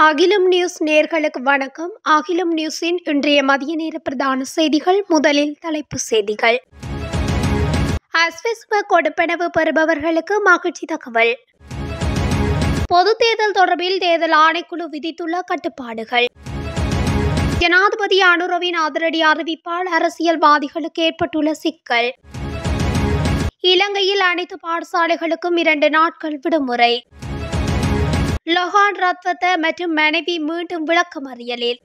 அகிலம் நியூஸ் நேர்களுக்கு வணக்கம் அகிலம் நியூஸின் இன்றைய மதிய நேர பிரதான செய்திகள் முதலில் தலைப்புச் செய்திகள் அஸ்விஸ்ம கொடுப்பனவு பெறுபவர்களுக்கு மகிழ்ச்சி தகவல் பொது தேர்தல் தொடர்பில் தேர்தல் ஆணைக்குழு விதித்துள்ள கட்டுப்பாடுகள் ஜனாதிபதி அனுரவின் அதிரடி அறிவிப்பால் அரசியல்வாதிகளுக்கு ஏற்பட்டுள்ள சிக்கல் இலங்கையில் அனைத்து பாடசாலைகளுக்கும் இரண்டு நாட்கள் விடுமுறை லொஹான் ரத்வத்த மற்றும் மனைவி மீண்டும் விளக்கமறியலில்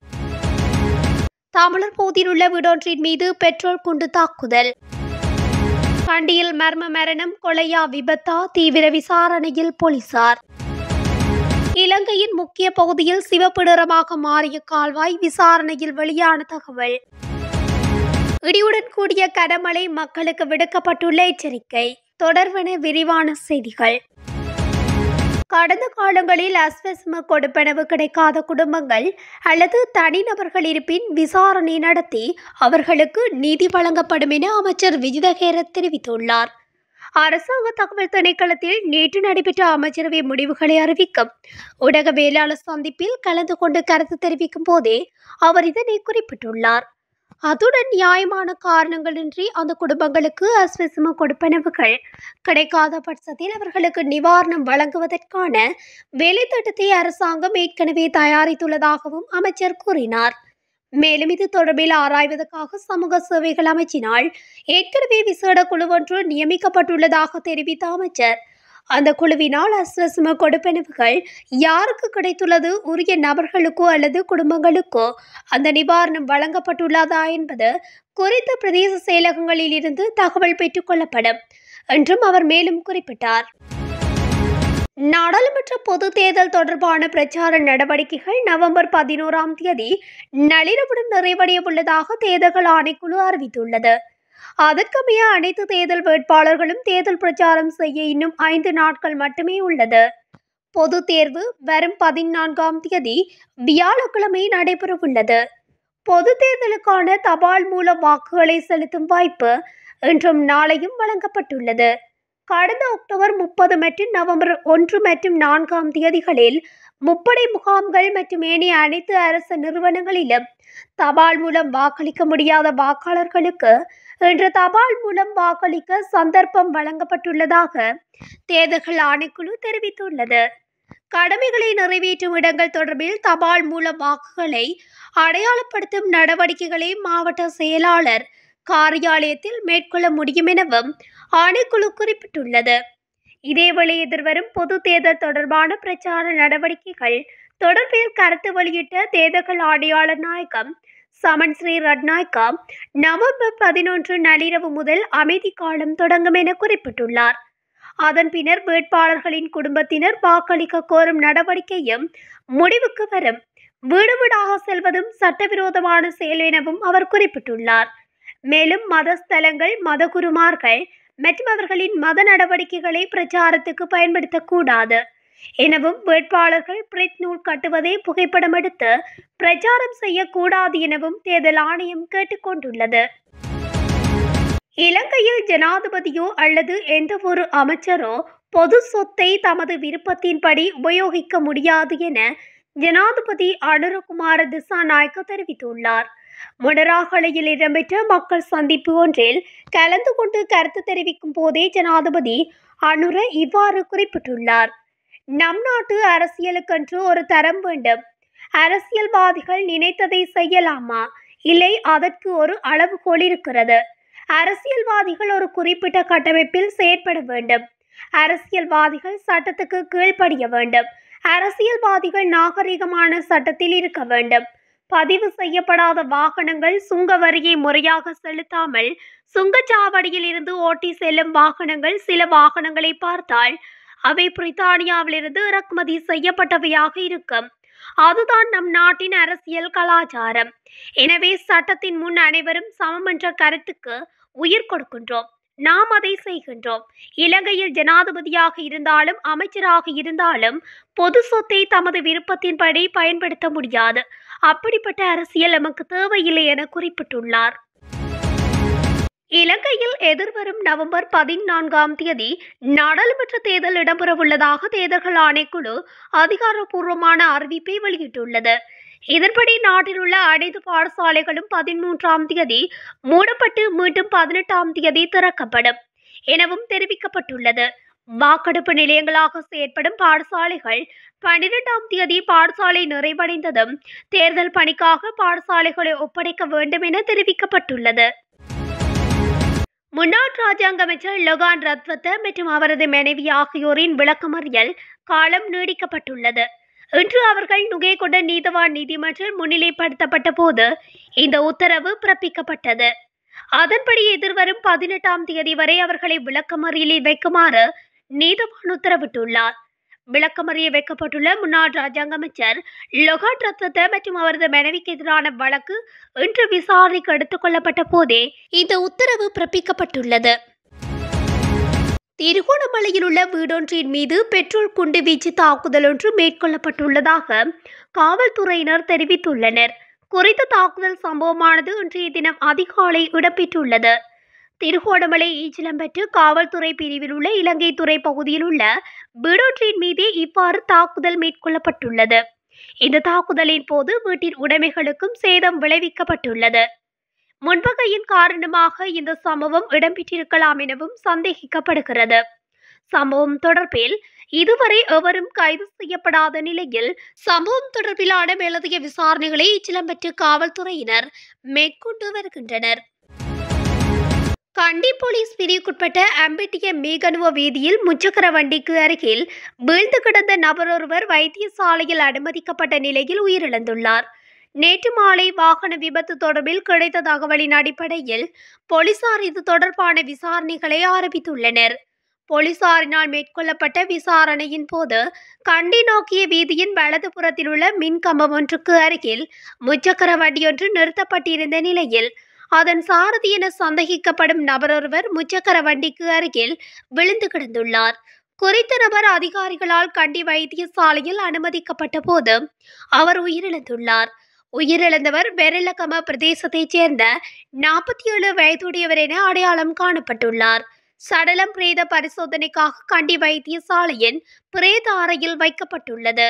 தமிழர் பகுதியில் உள்ள வீடொன்றின் மீது பெட்ரோல் குண்டு தாக்குதல் கண்டியில் மர்ம மரணம் கொலையா விபத்தா தீவிர விசாரணையில் போலீசார் இலங்கையின் முக்கிய பகுதியில் சிவப்பு நிறமாக மாறிய கால்வாய் விசாரணையில் வெளியான தகவல் இடியுடன் கூடிய கனமழை மக்களுக்கு விடுக்கப்பட்டுள்ள எச்சரிக்கை தொடர்வன விரிவான செய்திகள் கடந்த காலங்களில் அஸ்வஸ்ம கொடுப்பனவு கிடைக்காத குடும்பங்கள் அல்லது தனிநபர்கள் இருப்பின் விசாரணை நடத்தி அவர்களுக்கு நீதி வழங்கப்படும் என அமைச்சர் விஜிதகேர தெரிவித்துள்ளார் அரசாங்க தகவல் திணைக்களத்தில் நேற்று நடைபெற்ற அமைச்சரவை முடிவுகளை அறிவிக்கும் ஊடகவியலாளர் சந்திப்பில் கலந்து கொண்டு கருத்து தெரிவிக்கும் போதே அவர் இதனை குறிப்பிட்டுள்ளார் அதுடன் நியாயமான காரணங்களின்றி அந்த குடும்பங்களுக்கு அஸ்வசம கொடுப்பனவுகள் கிடைக்காத பட்சத்தில் அவர்களுக்கு நிவாரணம் வழங்குவதற்கான வேலை திட்டத்தை அரசாங்கம் ஏற்கனவே தயாரித்துள்ளதாகவும் அமைச்சர் கூறினார் மேலும் இது தொடர்பில் ஆராய்வதற்காக சமூக சேவைகள் அமைச்சினால் ஏற்கனவே விசேட குழு ஒன்று நியமிக்கப்பட்டுள்ளதாக தெரிவித்த அமைச்சர் அந்த குழுவினால் அஸ்வசம கொடுப்பனவுகள் யாருக்கு கிடைத்துள்ளது உரிய நபர்களுக்கோ அல்லது குடும்பங்களுக்கோ அந்த நிவாரணம் வழங்கப்பட்டுள்ளதா என்பது குறித்த பிரதேச செயலகங்களில் இருந்து தகவல் பெற்றுக்கொள்ளப்படும் என்றும் அவர் மேலும் குறிப்பிட்டார் நாடாளுமன்ற பொது தேர்தல் தொடர்பான பிரச்சார நடவடிக்கைகள் நவம்பர் பதினோராம் தேதி நள்ளிரவுடன் நிறைவடைய உள்ளதாக தேர்தல்கள் ஆணைக்குழு அறிவித்துள்ளது அதற்கமைய அனைத்து தேர்தல் வேட்பாளர்களும் தேர்தல் பிரச்சாரம் செய்ய இன்னும் ஐந்து நாட்கள் மட்டுமே உள்ளது பொது தேர்வு வரும் பதினான்காம் தேதி வியாழக்கிழமை நடைபெறவுள்ளது பொது தேர்தலுக்கான தபால் மூலம் வாக்குகளை செலுத்தும் வாய்ப்பு இன்றும் நாளையும் வழங்கப்பட்டுள்ளது கடந்த அக்டோபர் முப்பது மற்றும் நவம்பர் ஒன்று மற்றும் நான்காம் தேதிகளில் முப்படை முகாம்கள் மற்றும் ஏனைய அனைத்து அரசு நிறுவனங்களிலும் தபால் மூலம் வாக்களிக்க முடியாத வாக்காளர்களுக்கு இன்று தபால் மூலம் வாக்களிக்க சந்தர்ப்பம் வழங்கப்பட்டுள்ளதாக தேர்தல்கள் ஆணைக்குழு தெரிவித்துள்ளது கடமைகளை நிறைவேற்றும் இடங்கள் தொடர்பில் தபால் மூலம் வாக்குகளை அடையாளப்படுத்தும் நடவடிக்கைகளை மாவட்ட செயலாளர் காரியாலயத்தில் மேற்கொள்ள முடியும் எனவும் ஆணைக்குழு குறிப்பிட்டுள்ளது இதேவேளை எதிர்வரும் பொது தேர்தல் தொடர்பான பிரச்சார நடவடிக்கைகள் தொடர்பில் கருத்து வெளியிட்ட தேர்தல்கள் ஆணையாளர் நாயகம் சமன் ஸ்ரீ ரட்நாயக்கா நவம்பர் பதினொன்று நள்ளிரவு முதல் அமைதி காலம் தொடங்கும் என குறிப்பிட்டுள்ளார் அதன் பின்னர் வேட்பாளர்களின் குடும்பத்தினர் வாக்களிக்க கோரும் நடவடிக்கையும் முடிவுக்கு வரும் வீடு வீடாக செல்வதும் சட்டவிரோதமான செயல் எனவும் அவர் குறிப்பிட்டுள்ளார் மேலும் மத ஸ்தலங்கள் மதகுருமார்கள் மற்றும் அவர்களின் மத நடவடிக்கைகளை பிரச்சாரத்துக்கு பயன்படுத்தக்கூடாது எனவும் வேட்பாளர்கள் பிரித் நூல் கட்டுவதை புகைப்படம் எடுத்து பிரச்சாரம் செய்யக்கூடாது எனவும் தேர்தல் ஆணையம் கேட்டுக்கொண்டுள்ளது இலங்கையில் ஜனாதிபதியோ அல்லது எந்த ஒரு அமைச்சரோ பொது சொத்தை தமது விருப்பத்தின்படி உபயோகிக்க முடியாது என ஜனாதிபதி அனுரகுமார திசாநாயக்க தெரிவித்துள்ளார் முடராகலையில் இடம்பெற்ற மக்கள் சந்திப்பு ஒன்றில் கலந்து கொண்டு கருத்து தெரிவிக்கும் போதே ஜனாதிபதி அனுர இவ்வாறு குறிப்பிட்டுள்ளார் நம் நாட்டு அரசியலுக்கென்று ஒரு தரம் வேண்டும் அரசியல்வாதிகள் நினைத்ததை செய்யலாமா இல்லை அதற்கு ஒரு அளவுகோல் இருக்கிறது அரசியல்வாதிகள் ஒரு குறிப்பிட்ட கட்டமைப்பில் செயற்பட வேண்டும் அரசியல்வாதிகள் சட்டத்துக்கு கீழ்ப்படிய வேண்டும் அரசியல்வாதிகள் நாகரிகமான சட்டத்தில் இருக்க வேண்டும் பதிவு செய்யப்படாத வாகனங்கள் சுங்க வரியை முறையாக செலுத்தாமல் சுங்கச்சாவடியில் இருந்து ஓட்டி செல்லும் வாகனங்கள் சில வாகனங்களை பார்த்தால் அவை பிரித்தானியாவிலிருந்து இறக்குமதி செய்யப்பட்டவையாக இருக்கும் அதுதான் நம் நாட்டின் அரசியல் கலாச்சாரம் எனவே சட்டத்தின் முன் அனைவரும் சமம் என்ற கருத்துக்கு உயிர் கொடுக்கின்றோம் நாம் அதை செய்கின்றோம் இலங்கையில் ஜனாதிபதியாக இருந்தாலும் அமைச்சராக இருந்தாலும் பொது சொத்தை தமது விருப்பத்தின்படி பயன்படுத்த முடியாது அப்படிப்பட்ட அரசியல் நமக்கு தேவையில்லை என குறிப்பிட்டுள்ளார் இலங்கையில் எதிர்வரும் நவம்பர் பதினான்காம் தேதி நாடாளுமன்ற தேர்தல் இடம்பெறவுள்ளதாக தேர்தல்கள் ஆணைக்குழு அதிகாரப்பூர்வமான அறிவிப்பை வெளியிட்டுள்ளது இதன்படி நாட்டில் உள்ள அனைத்து பாடசாலைகளும் பதிமூன்றாம் தேதி மூடப்பட்டு மீண்டும் பதினெட்டாம் தேதி திறக்கப்படும் எனவும் தெரிவிக்கப்பட்டுள்ளது வாக்கெடுப்பு நிலையங்களாக செயற்படும் பாடசாலைகள் பன்னிரெண்டாம் தேதி பாடசாலை நிறைவடைந்ததும் தேர்தல் பணிக்காக பாடசாலைகளை ஒப்படைக்க வேண்டும் என தெரிவிக்கப்பட்டுள்ளது முன்னாள் ராஜாங்க அமைச்சர் லொகான் ரத்வத்த மற்றும் அவரது மனைவி ஆகியோரின் விளக்கமறியல் காலம் நீடிக்கப்பட்டுள்ளது இன்று அவர்கள் நுகேகொண்ட நீதவான் நீதிமன்றில் முன்னிலைப்படுத்தப்பட்ட போது இந்த உத்தரவு பிறப்பிக்கப்பட்டது அதன்படி எதிர்வரும் பதினெட்டாம் தேதி வரை அவர்களை விளக்கமறியலில் வைக்குமாறு நீதவான் உத்தரவிட்டுள்ளார் விளக்கமறிய வைக்கப்பட்டுள்ள முன்னாள் ராஜாங்க அமைச்சர் லொகாட் ரத்வத்த மற்றும் அவரது மனைவிக்கு எதிரான வழக்கு இன்று விசாரணைக்கு எடுத்துக் கொள்ளப்பட்ட போதே இந்த உத்தரவு பிறப்பிக்கப்பட்டுள்ளது திருகோணமலையில் உள்ள வீடொன்றின் மீது பெட்ரோல் குண்டு வீச்சு தாக்குதல் ஒன்று மேற்கொள்ளப்பட்டுள்ளதாக காவல்துறையினர் தெரிவித்துள்ளனர் குறித்த தாக்குதல் சம்பவமானது இன்றைய தினம் அதிகாலை இடம்பெற்றுள்ளது திருகோணமலை ஈச்சிலம்பற்று காவல்துறை பிரிவில் உள்ள இலங்கை துறை பகுதியில் உள்ள வீடொன்றின் மீதே இவ்வாறு தாக்குதல் மேற்கொள்ளப்பட்டுள்ளது இந்த தாக்குதலின் போது வீட்டின் உடைமைகளுக்கும் சேதம் விளைவிக்கப்பட்டுள்ளது முன்பகையின் காரணமாக இந்த சம்பவம் இடம்பெற்றிருக்கலாம் எனவும் சந்தேகிக்கப்படுகிறது சம்பவம் தொடர்பில் இதுவரை எவரும் கைது செய்யப்படாத நிலையில் சம்பவம் தொடர்பிலான மேலதிக விசாரணைகளை இச்சிலம்பற்று காவல்துறையினர் மேற்கொண்டு வருகின்றனர் கண்டி போலீஸ் பிரிவுக்குட்பட்ட அம்பெட்டிய மேகனுவ வீதியில் முச்சக்கர வண்டிக்கு அருகில் வீழ்ந்து கிடந்த நபரொருவர் வைத்தியசாலையில் அனுமதிக்கப்பட்ட நிலையில் உயிரிழந்துள்ளார் நேற்று மாலை வாகன விபத்து தொடர்பில் கிடைத்த தகவலின் அடிப்படையில் போலீசார் இது தொடர்பான விசாரணைகளை ஆரம்பித்துள்ளனர் போலீசாரினால் மேற்கொள்ளப்பட்ட விசாரணையின் போது கண்டி நோக்கிய வீதியின் வலதுபுறத்தில் உள்ள மின் கம்பம் ஒன்றுக்கு அருகில் முச்சக்கர வண்டியொன்று நிறுத்தப்பட்டிருந்த நிலையில் அதன் சாரதி என சந்தேகிக்கப்படும் நபரொருவர் முச்சக்கர வண்டிக்கு அருகில் விழுந்து கிடந்துள்ளார் குறித்த நபர் அதிகாரிகளால் கண்டி வைத்தியசாலையில் அனுமதிக்கப்பட்ட போது அவர் உயிரிழந்துள்ளார் உயிரிழந்தவர் வெரலகம பிரதேசத்தைச் சேர்ந்த நாற்பத்தி ஏழு வயதுடையவர் என அடையாளம் காணப்பட்டுள்ளார் சடலம் பிரேத பரிசோதனைக்காக கண்டி வைத்தியசாலையின் பிரேத அறையில் வைக்கப்பட்டுள்ளது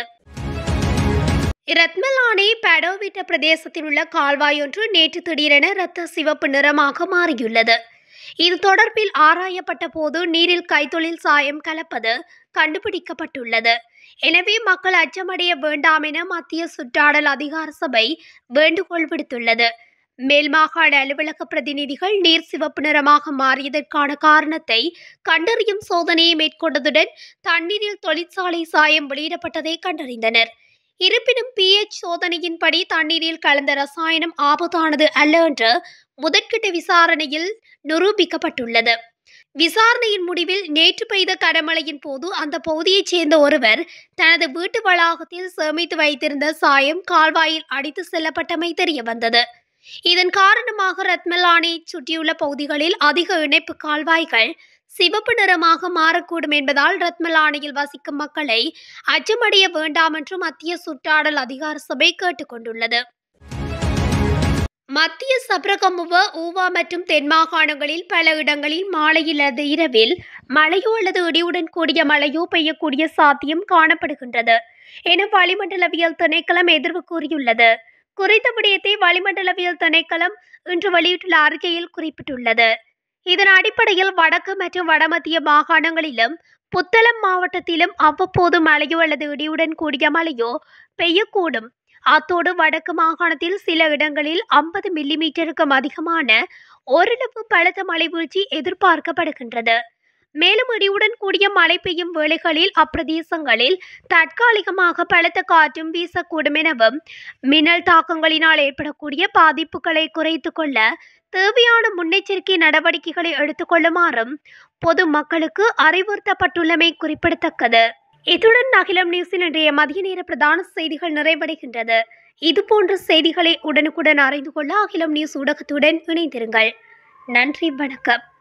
ரத்மலானே படோவிட்ட பிரதேசத்தில் உள்ள கால்வாய் ஒன்று நேற்று திடீரென இரத்த சிவப்பு நிறமாக மாறியுள்ளது இது தொடர்பில் ஆராயப்பட்ட போது நீரில் கைத்தொழில் சாயம் கலப்பது கண்டுபிடிக்கப்பட்டுள்ளது எனவே மக்கள் அச்சமடைய வேண்டாம் என மத்திய சுற்றாடல் அதிகார சபை வேண்டுகோள் விடுத்துள்ளது மேல் மாகாண அலுவலக பிரதிநிதிகள் நீர் சிவப்பு நிறமாக மாறியதற்கான காரணத்தை கண்டறியும் சோதனையை மேற்கொண்டதுடன் தண்ணீரில் தொழிற்சாலை சாயம் வெளியிடப்பட்டதை கண்டறிந்தனர் இருப்பினும் பிஎச் சோதனையின்படி தண்ணீரில் கலந்த ரசாயனம் ஆபத்தானது அல்ல என்று முதற்கட்ட விசாரணையில் நிரூபிக்கப்பட்டுள்ளது விசாரணையின் முடிவில் நேற்று பெய்த கனமழையின் போது அந்த பகுதியைச் சேர்ந்த ஒருவர் தனது வீட்டு வளாகத்தில் சேமித்து வைத்திருந்த சாயம் கால்வாயில் அடித்து செல்லப்பட்டமை தெரிய வந்தது இதன் காரணமாக ரத்மலானை சுற்றியுள்ள பகுதிகளில் அதிக இணைப்பு கால்வாய்கள் சிவப்பு நிறமாக மாறக்கூடும் என்பதால் ரத்மலானையில் வசிக்கும் மக்களை அச்சமடைய வேண்டாம் என்று மத்திய சுற்றாடல் அதிகார சபை கேட்டுக்கொண்டுள்ளது மத்திய சப்ரகமுவ ஊவா மற்றும் தென் மாகாணங்களில் பல இடங்களில் மாலையில் அல்லது இரவில் மழையோ அல்லது இடியுடன் கூடிய மழையோ பெய்யக்கூடிய சாத்தியம் காணப்படுகின்றது என வளிமண்டலவியல் திணைக்களம் எதிர்வு கூறியுள்ளது குறித்த விடயத்தை வளிமண்டலவியல் திணைக்களம் இன்று வெளியிட்டுள்ள அறிக்கையில் குறிப்பிட்டுள்ளது இதன் அடிப்படையில் வடக்கு மற்றும் வடமத்திய மாகாணங்களிலும் புத்தளம் மாவட்டத்திலும் அவ்வப்போது மழையோ அல்லது இடியுடன் கூடிய மழையோ பெய்யக்கூடும் அத்தோடு வடக்கு மாகாணத்தில் சில இடங்களில் ஐம்பது மில்லிமீட்டருக்கும் அதிகமான ஓரளவு பலத்த மழை வீழ்ச்சி எதிர்பார்க்கப்படுகின்றது மேலும் இடியுடன் கூடிய மழை பெய்யும் வேளைகளில் அப்பிரதேசங்களில் தற்காலிகமாக பலத்த காற்றும் வீசக்கூடும் எனவும் மின்னல் தாக்கங்களினால் ஏற்படக்கூடிய பாதிப்புகளை குறைத்துக் கொள்ள தேவையான முன்னெச்சரிக்கை நடவடிக்கைகளை எடுத்துக்கொள்ளுமாறும் பொது மக்களுக்கு அறிவுறுத்தப்பட்டுள்ளமை குறிப்பிடத்தக்கது இத்துடன் அகிலம் நியூஸில் இன்றைய மதிய நேர பிரதான செய்திகள் நிறைவடைகின்றது இதுபோன்ற செய்திகளை உடனுக்குடன் அறிந்து கொள்ள அகிலம் நியூஸ் ஊடகத்துடன் இணைந்திருங்கள் நன்றி வணக்கம்